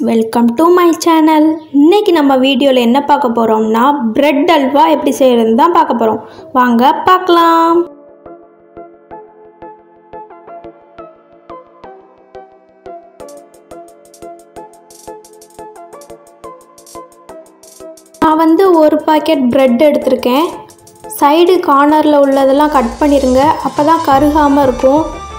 welcome to my channel இன்னைக்கு நம்ம வீடியோவில் என்ன பார்க்க போகிறோம்னா பிரெட் அல்வா எப்படி செய்கிறதுன்னு தான் பார்க்க போகிறோம் வாங்க பார்க்கலாம் நான் வந்து ஒரு பாக்கெட் பிரெட் எடுத்திருக்கேன் சைடு கார்னரில் உள்ளதெல்லாம் கட் பண்ணிடுங்க அப்போ தான் கருகாமல் இருக்கும்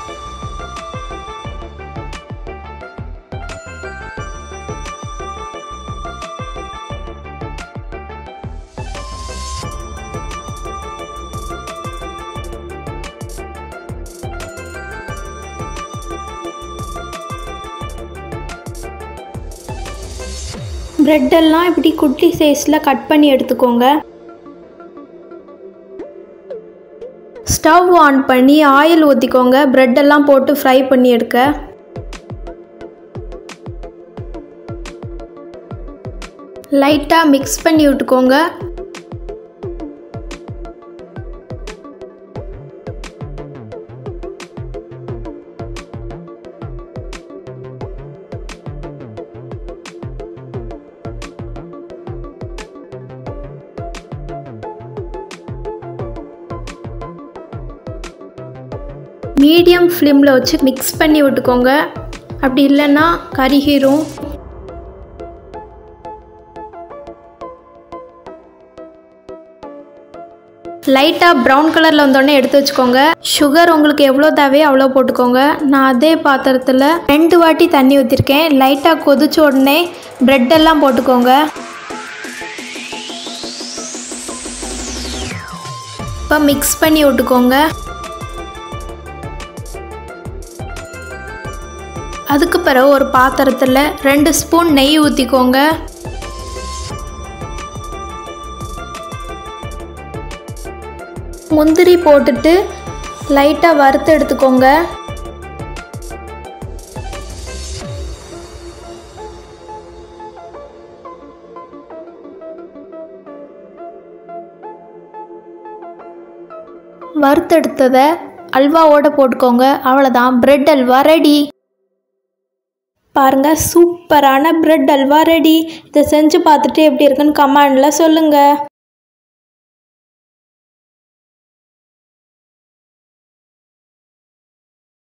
ப்ரெட்டெல்லாம் இப்படி குட்டி சைஸில் கட் பண்ணி எடுத்துக்கோங்க ஸ்டவ் ஆன் பண்ணி ஆயில் ஊற்றிக்கோங்க ப்ரெட்டெல்லாம் போட்டு ஃப்ரை பண்ணி எடுக்க லைட்டாக மிக்ஸ் பண்ணி விட்டுக்கோங்க மீடியம் ஃப்ளேமில் வச்சு மிக்ஸ் பண்ணி விட்டுக்கோங்க அப்படி இல்லைன்னா கருகிரும் லைட்டாக ப்ரௌன் கலரில் வந்தோடனே எடுத்து வச்சுக்கோங்க சுகர் உங்களுக்கு எவ்வளோ தேவையோ அவ்வளோ போட்டுக்கோங்க நான் அதே பாத்திரத்தில் ரெண்டு வாட்டி தண்ணி ஊற்றிருக்கேன் லைட்டாக கொதிச்ச உடனே ப்ரெட்டெல்லாம் போட்டுக்கோங்க இப்போ மிக்ஸ் பண்ணி விட்டுக்கோங்க அதுக்கு பிறகு ஒரு பாத்திரத்தில் ரெண்டு ஸ்பூன் நெய் ஊற்றிக்கோங்க முந்திரி போட்டுட்டு லைட்டாக வறுத்து எடுத்துக்கோங்க வறுத்தெடுத்ததை அல்வாவோட போட்டுக்கோங்க அவ்வளோதான் பிரெட் அல்வா ரெடி பாருங்கள் சூப்பரான பிரெட் அல்வா ரெடி இதை செஞ்சு பார்த்துட்டு எப்படி இருக்குன்னு கமெண்டில் சொல்லுங்கள்